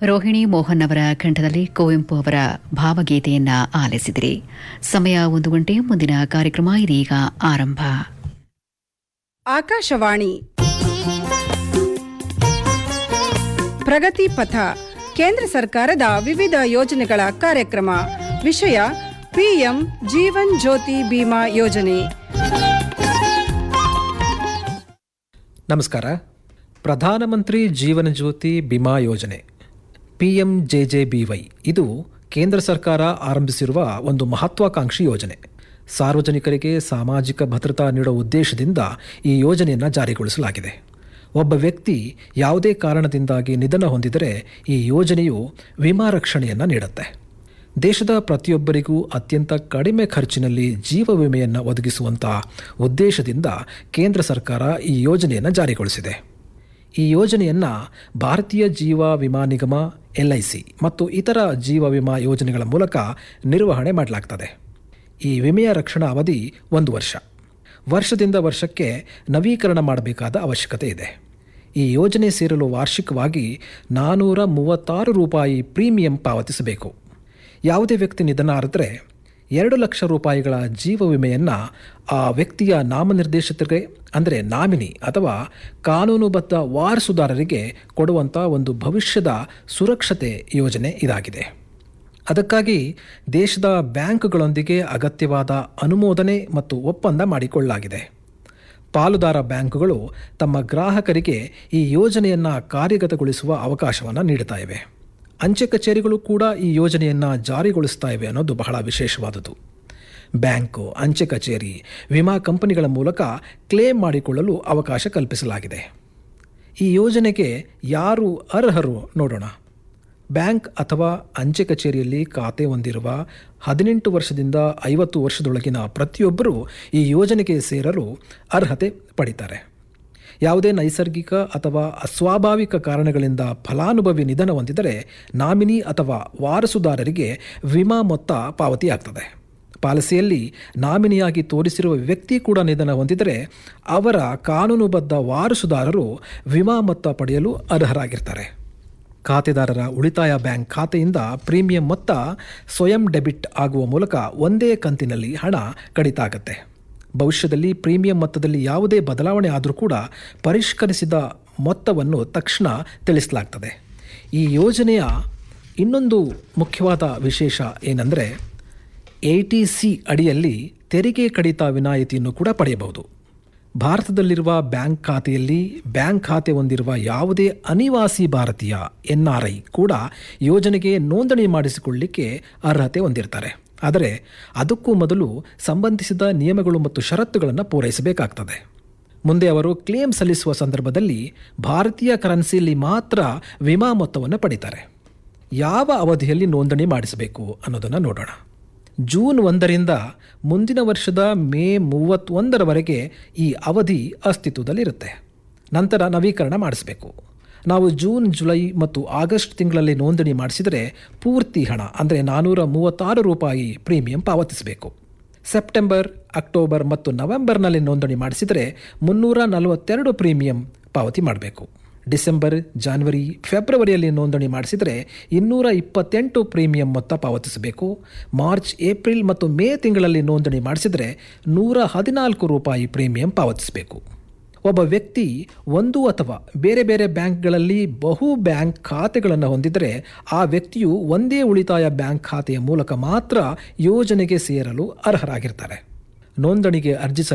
ರೋಹಿಣಿ ಮೋಹನ್ ಅವರ ಕಂಠದಲ್ಲಿ ಕುವೆಂಪು ಅವರ ಭಾವಗೀತೆಯನ್ನ ಆಲಿಸಿದಿರಿ ಸಮಯ ಒಂದು ಗಂಟೆ ಮುಂದಿನ ಕಾರ್ಯಕ್ರಮ ಇದೀಗ ಆರಂಭ ಆಕಾಶವಾಣಿ ಪ್ರಗತಿ ಪಥ ಕೇಂದ್ರ ಸರ್ಕಾರದ ವಿವಿಧ ಯೋಜನೆಗಳ ಕಾರ್ಯಕ್ರಮ ವಿಷಯ ಪಿಎಂ ಜೀವನ್ ಜ್ಯೋತಿ ಬಿಮಾ ಯೋಜನೆ ನಮಸ್ಕಾರ ಪ್ರಧಾನಮಂತ್ರಿ ಜೀವನ Jyoti Bima Yojana P M J J B Y ಇದು ಕೇಂದ್ರ ಸರ್ಕಾರ ಆರಂಭಿಸಿರುವ ಒಂದು ಮಹತ್ವಾಕಾಂಕ್ಷಿ ಯೋಜನೆ ಸಾರ್ವಜನಿಕರಿಗೆ ಸಾಮಾಜಿಕ ಭದ್ರತಾ ನೀಡುವ ಉದ್ದೇಶದಿಂದ ಈ ಯೋಜನೆಯನ್ನು ಜಾರಿಗೊಳಿಸಲಾಗಿದೆ ಒಬ್ಬ ವ್ಯಕ್ತಿ ಯಾವುದೇ ಕಾರಣದಿಂದಾಗಿ ನಿಧನ ಹೊಂದಿದರೆ ಈ ಯೋಜನೆಯು ವಿಮಾ ರಕ್ಷಣೆಯನ್ನು ನೀಡುತ್ತೆ ದೇಶದ ಪ್ರತಿಯೊಬ್ಬರಿಗೂ ಅತ್ಯಂತ ಕಡಿಮೆ ಖರ್ಚಿನಲ್ಲಿ ಜೀವ ವಿಮೆಯನ್ನು ಒದಗಿಸುವಂಥ ಉದ್ದೇಶದಿಂದ ಕೇಂದ್ರ ಸರ್ಕಾರ ಈ ಯೋಜನೆಯನ್ನು ಜಾರಿಗೊಳಿಸಿದೆ ಈ ಯೋಜನೆಯನ್ನು ಭಾರತೀಯ ಜೀವ ವಿಮಾ ನಿಗಮ ಎಲ್ಐಸಿ ಮತ್ತು ಇತರ ಜೀವ ವಿಮಾ ಯೋಜನೆಗಳ ಮೂಲಕ ನಿರ್ವಹಣೆ ಮಾಡಲಾಗ್ತದೆ ಈ ವಿಮೆಯ ರಕ್ಷಣಾ ಅವಧಿ ಒಂದು ವರ್ಷ ವರ್ಷದಿಂದ ವರ್ಷಕ್ಕೆ ನವೀಕರಣ ಮಾಡಬೇಕಾದ ಅವಶ್ಯಕತೆ ಇದೆ ಈ ಯೋಜನೆ ಸೇರಲು ವಾರ್ಷಿಕವಾಗಿ ನಾನ್ನೂರ ಮೂವತ್ತಾರು ರೂಪಾಯಿ ಪ್ರೀಮಿಯಂ ಪಾವತಿಸಬೇಕು ಯಾವುದೇ ವ್ಯಕ್ತಿ ನಿಧನ ಆದರೆ ಎರಡು ಲಕ್ಷ ರೂಪಾಯಿಗಳ ಜೀವ ವಿಮೆಯನ್ನು ಆ ವ್ಯಕ್ತಿಯ ನಾಮನಿರ್ದೇಶಿತರಿಗೆ ಅಂದರೆ ನಾಮಿನಿ ಅಥವಾ ಕಾನೂನುಬದ್ಧ ವಾರಸುದಾರರಿಗೆ ಕೊಡುವಂಥ ಒಂದು ಭವಿಷ್ಯದ ಸುರಕ್ಷತೆ ಯೋಜನೆ ಇದಾಗಿದೆ ಅದಕ್ಕಾಗಿ ದೇಶದ ಬ್ಯಾಂಕ್ಗಳೊಂದಿಗೆ ಅಗತ್ಯವಾದ ಅನುಮೋದನೆ ಮತ್ತು ಒಪ್ಪಂದ ಮಾಡಿಕೊಳ್ಳಲಾಗಿದೆ ಪಾಲುದಾರ ಬ್ಯಾಂಕುಗಳು ತಮ್ಮ ಗ್ರಾಹಕರಿಗೆ ಈ ಯೋಜನೆಯನ್ನು ಕಾರ್ಯಗತಗೊಳಿಸುವ ಅವಕಾಶವನ್ನು ನೀಡುತ್ತಾ ಇವೆ ಅಂಚೆ ಕಚೇರಿಗಳು ಕೂಡ ಈ ಯೋಜನೆಯನ್ನು ಜಾರಿಗೊಳಿಸ್ತಾ ಇವೆ ಅನ್ನೋದು ಬಹಳ ವಿಶೇಷವಾದುದು ಬ್ಯಾಂಕು ಅಂಚೆ ಕಚೇರಿ ವಿಮಾ ಕಂಪನಿಗಳ ಮೂಲಕ ಕ್ಲೇಮ್ ಮಾಡಿಕೊಳ್ಳಲು ಅವಕಾಶ ಕಲ್ಪಿಸಲಾಗಿದೆ ಈ ಯೋಜನೆಗೆ ಯಾರು ಅರ್ಹರು ನೋಡೋಣ ಬ್ಯಾಂಕ್ ಅಥವಾ ಅಂಚೆ ಕಚೇರಿಯಲ್ಲಿ ಖಾತೆ ಹೊಂದಿರುವ ಹದಿನೆಂಟು ವರ್ಷದಿಂದ ಐವತ್ತು ವರ್ಷದೊಳಗಿನ ಪ್ರತಿಯೊಬ್ಬರೂ ಈ ಯೋಜನೆಗೆ ಸೇರಲು ಅರ್ಹತೆ ಪಡಿತಾರೆ ಯಾವುದೇ ನೈಸರ್ಗಿಕ ಅಥವಾ ಅಸ್ವಾಭಾವಿಕ ಕಾರಣಗಳಿಂದ ಫಲಾನುಭವಿ ನಿಧನ ಹೊಂದಿದರೆ ನಾಮಿನಿ ಅಥವಾ ವಾರಸುದಾರರಿಗೆ ವಿಮಾ ಮೊತ್ತ ಪಾವತಿಯಾಗ್ತದೆ ಪಾಲಿಸಿಯಲ್ಲಿ ನಾಮಿನಿಯಾಗಿ ತೋರಿಸಿರುವ ವ್ಯಕ್ತಿ ಕೂಡ ನಿಧನ ಹೊಂದಿದರೆ ಅವರ ಕಾನೂನುಬದ್ಧ ವಾರಸುದಾರರು ವಿಮಾ ಮೊತ್ತ ಪಡೆಯಲು ಅರ್ಹರಾಗಿರ್ತಾರೆ ಖಾತೆದಾರರ ಉಳಿತಾಯ ಬ್ಯಾಂಕ್ ಖಾತೆಯಿಂದ ಪ್ರೀಮಿಯಂ ಮೊತ್ತ ಸ್ವಯಂ ಡೆಬಿಟ್ ಆಗುವ ಮೂಲಕ ಒಂದೇ ಕಂತಿನಲ್ಲಿ ಹಣ ಕಡಿತ ಆಗುತ್ತೆ ಭವಿಷ್ಯದಲ್ಲಿ ಪ್ರೀಮಿಯಂ ಮೊತ್ತದಲ್ಲಿ ಯಾವುದೇ ಬದಲಾವಣೆ ಆದರೂ ಕೂಡ ಪರಿಷ್ಕರಿಸಿದ ಮೊತ್ತವನ್ನು ತಕ್ಷಣ ತಿಳಿಸಲಾಗ್ತದೆ ಈ ಯೋಜನೆಯ ಇನ್ನೊಂದು ಮುಖ್ಯವಾದ ವಿಶೇಷ ಏನಂದರೆ ಎ ಟಿ ಸಿ ಅಡಿಯಲ್ಲಿ ತೆರಿಗೆ ಕಡಿತ ವಿನಾಯಿತಿಯನ್ನು ಕೂಡ ಪಡೆಯಬಹುದು ಭಾರತದಲ್ಲಿರುವ ಬ್ಯಾಂಕ್ ಖಾತೆಯಲ್ಲಿ ಬ್ಯಾಂಕ್ ಖಾತೆ ಹೊಂದಿರುವ ಯಾವುದೇ ಅನಿವಾಸಿ ಭಾರತೀಯ ಎನ್ ಆರ್ ಐ ಕೂಡ ಯೋಜನೆಗೆ ನೋಂದಣಿ ಮಾಡಿಸಿಕೊಳ್ಳಲಿಕ್ಕೆ ಅರ್ಹತೆ ಹೊಂದಿರ್ತಾರೆ ಆದರೆ ಅದಕ್ಕೂ ಮೊದಲು ಸಂಬಂಧಿಸಿದ ನಿಯಮಗಳು ಮತ್ತು ಷರತ್ತುಗಳನ್ನು ಪೂರೈಸಬೇಕಾಗ್ತದೆ ಮುಂದೆ ಅವರು ಕ್ಲೇಮ್ ಸಲ್ಲಿಸುವ ಸಂದರ್ಭದಲ್ಲಿ ಭಾರತೀಯ ಕರೆನ್ಸಿಯಲ್ಲಿ ಮಾತ್ರ ವಿಮಾ ಮೊತ್ತವನ್ನು ಪಡಿತಾರೆ ಯಾವ ಅವಧಿಯಲ್ಲಿ ನೋಂದಣಿ ಮಾಡಿಸಬೇಕು ಅನ್ನೋದನ್ನು ನೋಡೋಣ ಜೂನ್ ಒಂದರಿಂದ ಮುಂದಿನ ವರ್ಷದ ಮೇ ಮೂವತ್ತೊಂದರವರೆಗೆ ಈ ಅವಧಿ ಅಸ್ತಿತ್ವದಲ್ಲಿರುತ್ತೆ ನಂತರ ನವೀಕರಣ ಮಾಡಿಸಬೇಕು ನಾವು ಜೂನ್ ಜುಲೈ ಮತ್ತು ಆಗಸ್ಟ್ ತಿಂಗಳಲ್ಲಿ ನೋಂದಣಿ ಮಾಡಿಸಿದರೆ ಪೂರ್ತಿ ಹಣ ಅಂದರೆ ನಾನ್ನೂರ ಮೂವತ್ತಾರು ರೂಪಾಯಿ ಪ್ರೀಮಿಯಂ ಪಾವತಿಸಬೇಕು ಸೆಪ್ಟೆಂಬರ್ ಅಕ್ಟೋಬರ್ ಮತ್ತು ನವೆಂಬರ್ನಲ್ಲಿ ನೋಂದಣಿ ಮಾಡಿಸಿದರೆ ಮುನ್ನೂರ ನಲವತ್ತೆರಡು ಪ್ರೀಮಿಯಂ ಪಾವತಿ ಮಾಡಬೇಕು ಡಿಸೆಂಬರ್ ಜಾನ್ವರಿ ಫೆಬ್ರವರಿಯಲ್ಲಿ ನೋಂದಣಿ ಮಾಡಿಸಿದರೆ ಇನ್ನೂರ ಇಪ್ಪತ್ತೆಂಟು ಪ್ರೀಮಿಯಂ ಮೊತ್ತ ಪಾವತಿಸಬೇಕು ಮಾರ್ಚ್ ಏಪ್ರಿಲ್ ಮತ್ತು ಮೇ ತಿಂಗಳಲ್ಲಿ ನೋಂದಣಿ ಮಾಡಿಸಿದರೆ ನೂರ ಹದಿನಾಲ್ಕು ರೂಪಾಯಿ ಪ್ರೀಮಿಯಂ ಪಾವತಿಸಬೇಕು ಒಬ್ಬ ವ್ಯಕ್ತಿ ಒಂದು ಅಥವಾ ಬೇರೆ ಬೇರೆ ಬ್ಯಾಂಕ್ಗಳಲ್ಲಿ ಬಹು ಬ್ಯಾಂಕ್ ಖಾತೆಗಳನ್ನು ಹೊಂದಿದರೆ ಆ ವ್ಯಕ್ತಿಯು ಒಂದೇ ಉಳಿತಾಯ ಬ್ಯಾಂಕ್ ಖಾತೆಯ ಮೂಲಕ ಮಾತ್ರ ಯೋಜನೆಗೆ ಸೇರಲು ಅರ್ಹರಾಗಿರ್ತಾರೆ ನೋಂದಣಿಗೆ ಅರ್ಜಿ